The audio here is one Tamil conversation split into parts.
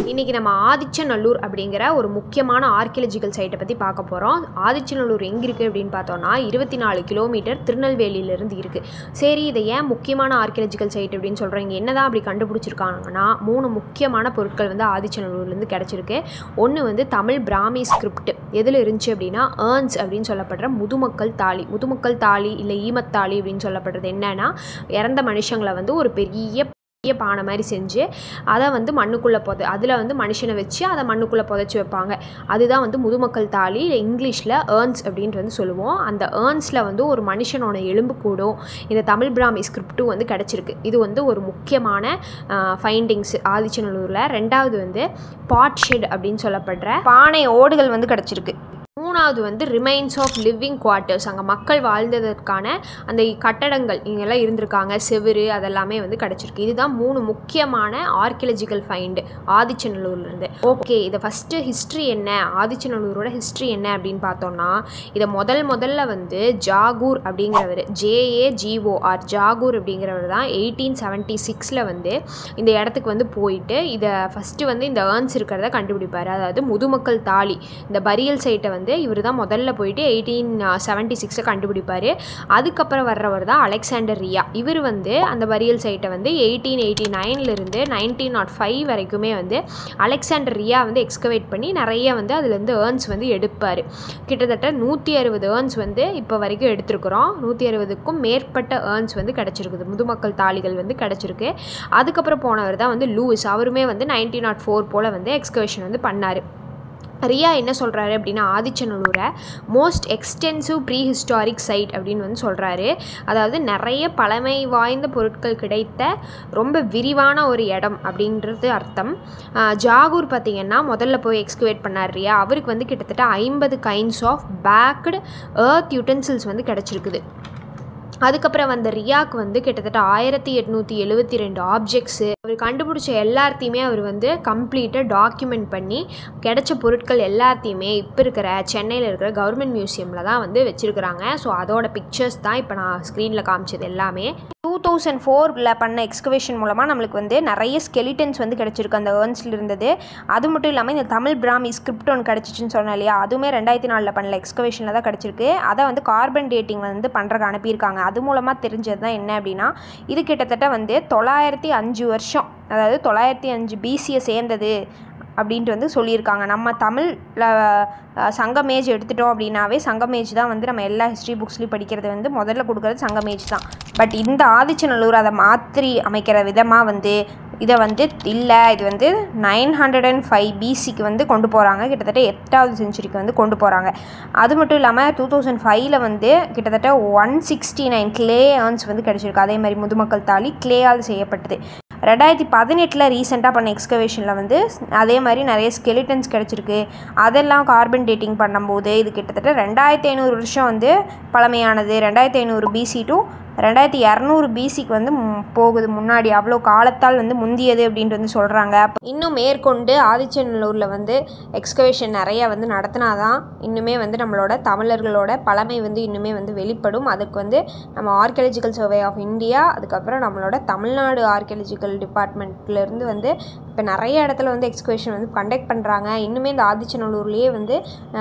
இன்றைக்கி நம்ம ஆதிச்சநல்லூர் அப்படிங்கிற ஒரு முக்கியமான ஆர்கியலஜிக்கல் சைட்டை பற்றி பார்க்க போகிறோம் ஆதிச்சநல்லூர் எங்கே இருக்குது அப்படின்னு பார்த்தோன்னா இருபத்தி நாலு கிலோமீட்டர் திருநெல்வேலியிலேருந்து இருக்குது சரி இதை ஏன் முக்கியமான ஆர்கியலஜிக்கல் சைட் அப்படின்னு சொல்கிறீங்க என்ன தான் அப்படி கண்டுபிடிச்சிருக்காங்கன்னா மூணு முக்கியமான பொருட்கள் வந்து ஆதிச்சநல்லூர்லேருந்து கிடச்சிருக்கு ஒன்று வந்து தமிழ் பிராமி ஸ்கிரிப்ட் எதில் இருந்துச்சு அப்படின்னா ஏர்ன்ஸ் அப்படின்னு சொல்லப்படுற முதுமக்கள் தாலி முதுமக்கள் தாலி இல்லை ஈமத்தாலி அப்படின்னு சொல்லப்படுறது என்னன்னா இறந்த மனுஷங்களை வந்து ஒரு பெரிய பெரிய பானை மாதிரி செஞ்சு அதை வந்து மண்ணுக்குள்ளே புத அதில் வந்து மனுஷனை வச்சு அதை மண்ணுக்குள்ளே புதைச்சி வைப்பாங்க அதுதான் வந்து முதுமக்கள் தாலி இல்லை இங்கிலீஷில் ஏர்ன்ஸ் அப்படின்ட்டு வந்து சொல்லுவோம் அந்த ஏர்ன்ஸில் வந்து ஒரு மனுஷனோட எலும்பு கூடும் இந்த தமிழ் பிராமி ஸ்கிரிப்டும் வந்து கிடச்சிருக்கு இது வந்து ஒரு முக்கியமான ஃபைண்டிங்ஸ் ஆதிச்சநல்லூரில் ரெண்டாவது வந்து பாட் ஷெட் அப்படின்னு சொல்லப்படுற பானை ஓடுகள் வந்து கிடச்சிருக்கு மூணாவது வந்து ரிமைன்ஸ் ஆஃப் லிவிங் குவார்ட்டர்ஸ் அங்கே மக்கள் வாழ்ந்ததற்கான அந்த கட்டடங்கள் இங்கெல்லாம் இருந்திருக்காங்க செவுரு அதெல்லாமே வந்து கிடச்சிருக்கு இதுதான் மூணு முக்கியமான ஆர்கியலஜிக்கல் ஃபைண்டு ஆதிச்சநல்லூர்லேருந்து ஓகே இதை ஃபஸ்ட்டு ஹிஸ்ட்ரி என்ன ஆதிச்சநல்லூரோட ஹிஸ்ட்ரி என்ன அப்படின்னு பார்த்தோம்னா இதை முதல் முதல்ல வந்து ஜாகூர் அப்படிங்கிறவர் ஜேஏஜிஓஆர் ஜாகூர் அப்படிங்கிறவர் தான் எயிட்டீன் செவன்ட்டி சிக்ஸில் வந்து இந்த இடத்துக்கு வந்து போயிட்டு இதை ஃபஸ்ட்டு வந்து இந்த ஏர்ன்ஸ் இருக்கிறத கண்டுபிடிப்பார் அதாவது முதுமக்கள் தாலி இந்த பரியல் சைட்டை வந்து இவர் தான் முதல்ல போயிட்டு எயிட்டீன் செவன்ட்டி சிக்ஸில் கண்டுபிடிப்பார் அதுக்கப்புறம் வர்றவர் தான் அலெக்சாண்டர் ரியா இவர் வந்து அந்த பரியல் சைட்டை வந்து எயிட்டீன் எயிட்டி நைன்லேருந்து நைன்டீன் நாட் ஃபைவ் வரைக்குமே வந்து அலெக்சாண்டர் ரியா வந்து எக்ஸ்கவேட் பண்ணி நிறைய வந்து அதுலேருந்து ஏர்ன்ஸ் வந்து எடுப்பார் கிட்டத்தட்ட நூற்றி அறுபது ஏர்ன்ஸ் வந்து இப்போ வரைக்கும் எடுத்திருக்கிறோம் நூற்றி அறுபதுக்கும் மேற்பட்ட ஏர்ன்ஸ் வந்து கிடச்சிருக்குது முதுமக்கள் தாளிகள் வந்து கிடச்சிருக்கு அதுக்கப்புறம் போனவர் தான் வந்து லூயிஸ் அவருமே வந்து நைன்டீன் நாட் ஃபோர் போல் வந்து எக்ஸ்கவேஷன் வந்து பண்ணார் ரியா என்ன சொல்கிறாரு அப்படின்னா ஆதிச்சநல்லூரை most extensive prehistoric site அப்படின்னு வந்து சொல்கிறாரு அதாவது நிறைய பழமை வாய்ந்த பொருட்கள் கிடைத்த ரொம்ப விரிவான ஒரு இடம் அப்படின்றது அர்த்தம் ஜாகூர் பார்த்திங்கன்னா முதல்ல போய் எக்ஸ்குவேட் பண்ணார் ரியா அவருக்கு வந்து கிட்டத்தட்ட ஐம்பது kinds of baked earth utensils வந்து கிடச்சிருக்குது அதுக்கப்புறம் வந்த ரியாக்கு வந்து கிட்டத்தட்ட ஆயிரத்தி எட்நூற்றி எழுபத்தி ரெண்டு ஆப்ஜெக்ட்ஸு அவர் கண்டுபிடிச்ச எல்லாத்தையுமே அவர் வந்து கம்ப்ளீட்டாக டாக்குமெண்ட் பண்ணி கிடைச்ச பொருட்கள் எல்லாத்தையுமே இப்போ இருக்கிற சென்னையில் இருக்கிற கவர்மெண்ட் மியூசியமில் தான் வந்து வச்சுருக்குறாங்க ஸோ அதோட பிக்சர்ஸ் தான் இப்போ நான் ஸ்க்ரீனில் காமிச்சது எல்லாமே டூ தௌசண்ட் ஃபோரில் பண்ண எக்ஸ்கவேஷன் மூலமாக நம்மளுக்கு வந்து நிறைய ஸ்கெலிட்டன்ஸ் வந்து கிடச்சிருக்கு அந்த ஏர்ன்ஸில் இருந்தது அது மட்டும் இல்லாமல் இந்த தமிழ் பிராமி ஸ்கிரிப்ட் ஒன்று கிடச்சிச்சின்னு சொன்னேன் இல்லையா அதுவுமே ரெண்டாயிரத்தி நாலில் பண்ணல எக்ஸ்கவேஷனில் தான் கிடச்சிருக்கு அதை வந்து கார்பன் டேட்டிங் வந்து பண்ணுறக்கு அனுப்பியிருக்காங்க அது மூலமாக தெரிஞ்சது தான் என்ன அப்படின்னா இது கிட்டத்தட்ட வந்து தொள்ளாயிரத்தி அஞ்சு வருஷம் அதாவது தொள்ளாயிரத்தி அஞ்சு பிசியை சேர்ந்தது அப்படின்ட்டு வந்து சொல்லியிருக்காங்க நம்ம தமிழில் சங்கமேஜ் எடுத்துட்டோம் அப்படின்னாவே சங்கமேஜ் தான் வந்து நம்ம எல்லா ஹிஸ்ட்ரி புக்ஸ்லையும் படிக்கிறது வந்து முதல்ல கொடுக்குறது சங்கமேஜ் தான் பட் இந்த ஆதிச்சநல்லூர் அதை மாற்றி அமைக்கிற விதமாக வந்து இதை வந்து இல்லை இது வந்து நைன் ஹண்ட்ரட் அண்ட் ஃபைவ் பிசிக்கு வந்து கொண்டு போகிறாங்க கிட்டத்தட்ட எட்டாவது செஞ்சுரிக்கு வந்து கொண்டு போகிறாங்க அது மட்டும் இல்லாமல் டூ தௌசண்ட் ஃபைவ்ல வந்து கிட்டத்தட்ட one sixty nine clay urns வந்து கிடச்சிருக்கு அதே மாதிரி முதுமக்கள் தாலி கிளேயால் செய்யப்பட்டது ரெண்டாயிரத்தி பதினெட்டில் ரீசெண்டாக பண்ண எக்ஸ்கவேஷனில் வந்து அதே மாதிரி நிறைய ஸ்கெலிட்டன்ஸ் கிடச்சிருக்கு அதெல்லாம் கார்பன் டேட்டிங் பண்ணும்போது இது கிட்டத்தட்ட ரெண்டாயிரத்தி ஐநூறு வருஷம் வந்து பழமையானது ரெண்டாயிரத்தி ஐநூறு பிசி டு ரெண்டாயிரத்தி இரநூறு பிசிக்கு வந்து போகுது முன்னாடி அவ்வளோ காலத்தால் வந்து முந்தியது அப்படின்ட்டு வந்து சொல்கிறாங்க இன்னும் மேற்கொண்டு ஆதிச்சநல்லூரில் வந்து எக்ஸ்கவேஷன் நிறையா வந்து நடத்தினாதான் இன்னுமே வந்து நம்மளோட தமிழர்களோட பழமை வந்து இன்னுமே வந்து வெளிப்படும் அதுக்கு வந்து நம்ம ஆர்கியலஜிக்கல் சர்வே ஆஃப் இந்தியா அதுக்கப்புறம் நம்மளோட தமிழ்நாடு ஆர்கியலஜிக்கல் டிபார்ட்மெண்ட்லேருந்து வந்து இப்போ நிறைய இடத்துல வந்து எக்ஸ்கவேஷன் வந்து கண்டக்ட் பண்ணுறாங்க இன்னுமே இந்த ஆதிச்சநல்லூர்லேயே வந்து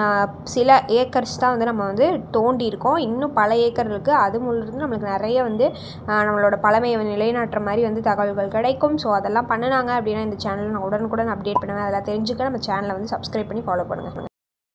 சில ஏக்கர்ஸ் தான் வந்து நம்ம வந்து தோண்டி இருக்கோம் இன்னும் பல ஏக்கர் இருக்குது அது மூலிருந்து நம்மளுக்கு நிறைய நிறைய வந்து நம்மளோட பழமையை நிலைநாட்டுற மாதிரி வந்து தகவல்கள் கிடைக்கும் ஸோ அதெல்லாம் பண்ணினாங்க அப்படின்னா இந்த சேனல் நான் உடனுக்குடன் அப்டேட் பண்ணுவேன் அதெல்லாம் தெரிஞ்சுக்க நம்ம சேனலை வந்து சப்ஸ்கிரைப் பண்ணி ஃபாலோ பண்ணுங்கள்